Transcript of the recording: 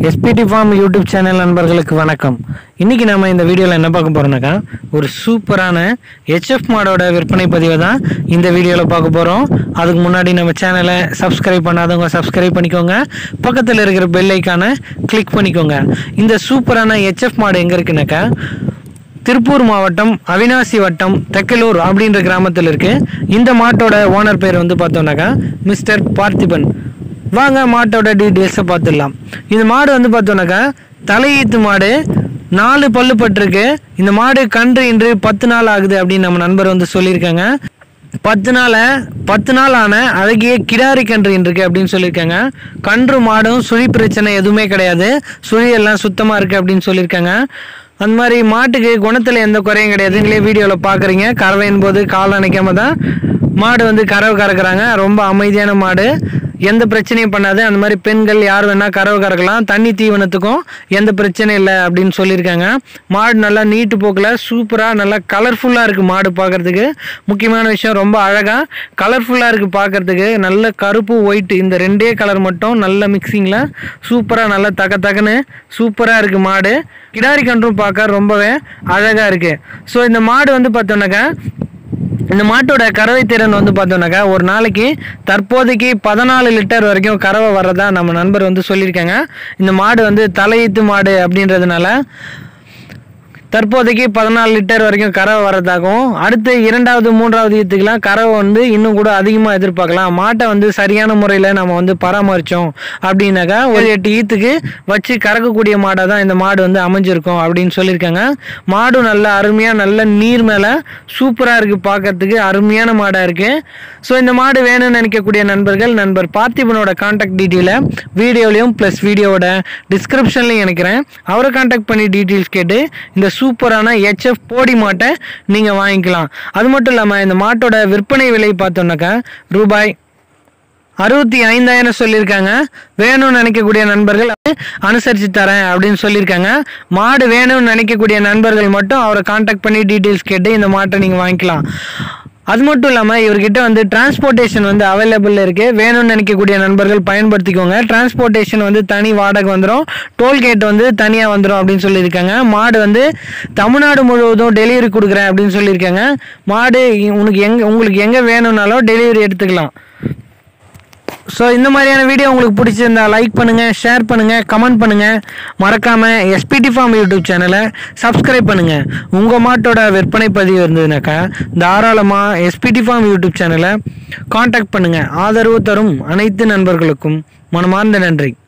SPD farm YouTube channel நண்பர்களுக்கு வணக்கம் இன்னைக்கு நம்ம இந்த வீடியோவில் என்ன பார்க்க போறோம்னாக்கா ஒரு சூப்பரான ஹெச்எஃப் மாடோட விற்பனை பதிவை தான் இந்த வீடியோவில் பார்க்க போகிறோம் அதுக்கு முன்னாடி நம்ம சேனலை சப்ஸ்கிரைப் பண்ணாதவங்க சப்ஸ்கிரைப் பண்ணிக்கோங்க பக்கத்தில் இருக்கிற பெல் ஐக்கானை கிளிக் பண்ணிக்கோங்க இந்த சூப்பரான ஹெச்எஃப் மாடு எங்கே இருக்குனாக்கா திருப்பூர் மாவட்டம் அவினாசி வட்டம் தெக்கலூர் அப்படின்ற கிராமத்தில் இருக்கு இந்த மாட்டோட ஓனர் பேர் வந்து பார்த்தோம்னாக்கா மிஸ்டர் பார்த்திபன் வாங்க மாட்டோட டீட்டெயில்ஸை பார்த்துடலாம் இந்த மாடு வந்து பார்த்தோம்னாக்கா தலையீத்து மாடு நாலு பல்லு பட்டிருக்கு இந்த மாடு கன்று இன்று பத்து நாள் ஆகுது அப்படின்னு நம்ம நண்பர் வந்து சொல்லியிருக்காங்க பத்து நாள பத்து நாள் ஆன அழகிய கிடாரி கன்று இருக்கு அப்படின்னு சொல்லியிருக்காங்க கன்று மாடும் சுழி பிரச்சனை எதுவுமே கிடையாது சுழி எல்லாம் சுத்தமாக இருக்குது அப்படின்னு சொல்லியிருக்காங்க அந்த மாதிரி மாட்டுக்கு குணத்தில் எந்த குறையும் கிடையாது நீங்களே வீடியோவில் பார்க்குறீங்க கறவையின் போது கால் அணைக்காம தான் மாடு வந்து கறவை கறக்குறாங்க ரொம்ப அமைதியான மாடு எந்த பிரச்சனையும் பண்ணாது அந்த மாதிரி பெண்கள் யார் வேணால் கறவை கறக்கலாம் தண்ணி தீவனத்துக்கும் எந்த பிரச்சனையும் இல்லை அப்படின்னு சொல்லியிருக்காங்க மாடு நல்லா நீட்டு போக்கில் சூப்பராக நல்லா கலர்ஃபுல்லாக இருக்குது மாடு பார்க்குறதுக்கு முக்கியமான விஷயம் ரொம்ப அழகாக கலர்ஃபுல்லாக இருக்குது பார்க்குறதுக்கு நல்ல கருப்பு ஒயிட் இந்த ரெண்டே கலர் மட்டும் நல்ல மிக்சிங்கில் சூப்பராக நல்லா தக தகன்னு சூப்பராக இருக்குது மாடு கிடாரி கன்றும் பார்க்க ரொம்பவே அழகாக இருக்குது ஸோ இந்த மாடு வந்து பார்த்தோன்னாக்கா இந்த மாட்டோட கறவை திறன் வந்து பார்த்தோம்னாக்கா ஒரு நாளைக்கு தற்போதைக்கு பதினாலு லிட்டர் வரைக்கும் கறவை வர்றதா நம்ம நண்பர் வந்து சொல்லியிருக்காங்க இந்த மாடு வந்து தலையீத்து மாடு அப்படின்றதுனால தற்போதைக்கு பதினாலு லிட்டர் வரைக்கும் கறவை வரதாகவும் அடுத்து இரண்டாவது மூன்றாவது ஈத்துக்கெலாம் கறவை வந்து இன்னும் கூட அதிகமாக எதிர்பார்க்கலாம் மாட்டை வந்து சரியான முறையில் நம்ம வந்து பராமரித்தோம் அப்படின்னாக்கா ஒரு எட்டு ஈத்துக்கு வச்சு கறக்கக்கூடிய மாடாக தான் இந்த மாடு வந்து அமைஞ்சிருக்கும் அப்படின்னு சொல்லியிருக்காங்க மாடும் நல்ல அருமையாக நல்ல நீர் மேலே சூப்பராக இருக்குது பார்க்கறதுக்கு அருமையான மாடாக இருக்குது ஸோ இந்த மாடு வேணும்னு நினைக்கக்கூடிய நண்பர்கள் நண்பர் பார்த்திபனோட காண்டாக்ட் டீட்டெயிலை வீடியோலையும் ப்ளஸ் வீடியோவோட டிஸ்கிரிப்ஷன்லையும் நினைக்கிறேன் அவரை காண்டாக்ட் பண்ணி டீட்டெயில்ஸ் கேட்டு இந்த சூப்பரான ஹெச்எஃப் போடி மாட்டை நீங்கள் வாங்கிக்கலாம் அது மட்டும் இல்லாமல் இந்த மாட்டோட விற்பனை விலை பார்த்தோம்னாக்கா ரூபாய் அறுபத்தி ஐந்தாயிரம் சொல்லியிருக்காங்க வேணும்னு நினைக்கக்கூடிய நண்பர்கள் அனுசரித்து தரேன் அப்படின்னு சொல்லியிருக்காங்க மாடு வேணும்னு நினைக்கக்கூடிய நண்பர்கள் மட்டும் அவரை காண்டாக்ட் பண்ணி டீட்டெயில்ஸ் கேட்டு இந்த மாட்டை நீங்கள் வாங்கிக்கலாம் அது மட்டும் இல்லாமல் இவர்கிட்ட வந்து டிரான்ஸ்போர்ட்டேஷன் வந்து அவைலபிள் இருக்குது வேணும்னு நினைக்கக்கூடிய நண்பர்கள் பயன்படுத்திக்கோங்க டிரான்ஸ்போர்ட்டேஷன் வந்து தனி வாடகை வந்துடும் டோல்கேட் வந்து தனியாக வந்துடும் அப்படின்னு சொல்லியிருக்காங்க மாடு வந்து தமிழ்நாடு முழுவதும் டெலிவரி கொடுக்குறேன் அப்படின்னு சொல்லியிருக்காங்க மாடு உனக்கு எங்கே உங்களுக்கு எங்கே வேணும்னாலும் டெலிவரி எடுத்துக்கலாம் ஸோ இந்த மாதிரியான வீடியோ உங்களுக்கு பிடிச்சிருந்தா லைக் பண்ணுங்கள் ஷேர் பண்ணுங்கள் கமெண்ட் பண்ணுங்கள் மறக்காமல் எஸ்பிடி ஃபார்ம் யூடியூப் சேனலை சப்ஸ்கிரைப் பண்ணுங்கள் உங்கள் மாட்டோட விற்பனை பதிவு இருந்ததுனாக்கா தாராளமாக எஸ்பிடி ஃபார்ம் யூடியூப் சேனலை காண்டாக்ட் பண்ணுங்கள் ஆதரவு தரும் அனைத்து நண்பர்களுக்கும் மனமார்ந்த நன்றி